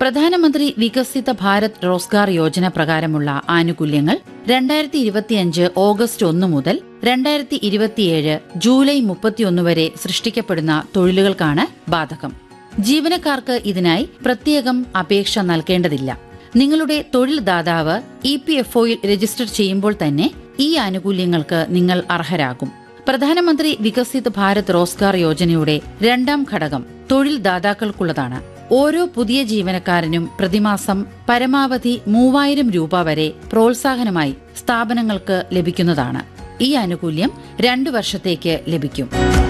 പ്രധാനമന്ത്രി വികസിത ഭാരത് റോസ്ഗാർ യോജന പ്രകാരമുള്ള ആനുകൂല്യങ്ങൾ രണ്ടായിരത്തി ഇരുപത്തിയഞ്ച് ഓഗസ്റ്റ് ഒന്ന് മുതൽ രണ്ടായിരത്തി ഇരുപത്തിയേഴ് ജൂലൈ മുപ്പത്തിയൊന്ന് വരെ സൃഷ്ടിക്കപ്പെടുന്ന തൊഴിലുകൾക്കാണ് ബാധകം ജീവനക്കാർക്ക് ഇതിനായി പ്രത്യേകം അപേക്ഷ നൽകേണ്ടതില്ല നിങ്ങളുടെ തൊഴിൽ ദാതാവ് ഇ പി എഫ് ഒയിൽ രജിസ്റ്റർ ചെയ്യുമ്പോൾ തന്നെ ഈ ആനുകൂല്യങ്ങൾക്ക് നിങ്ങൾ അർഹരാകും പ്രധാനമന്ത്രി വികസിത് ഭാരത് റോസ്ഗാർ യോജനയുടെ രണ്ടാം ഘടകം തൊഴിൽ ദാതാക്കൾക്കുള്ളതാണ് ഓരോ പുതിയ ജീവനക്കാരനും പ്രതിമാസം പരമാവധി മൂവായിരം രൂപ വരെ പ്രോത്സാഹനമായി സ്ഥാപനങ്ങൾക്ക് ലഭിക്കുന്നതാണ് ഈ ആനുകൂല്യം രണ്ടു വർഷത്തേക്ക് ലഭിക്കും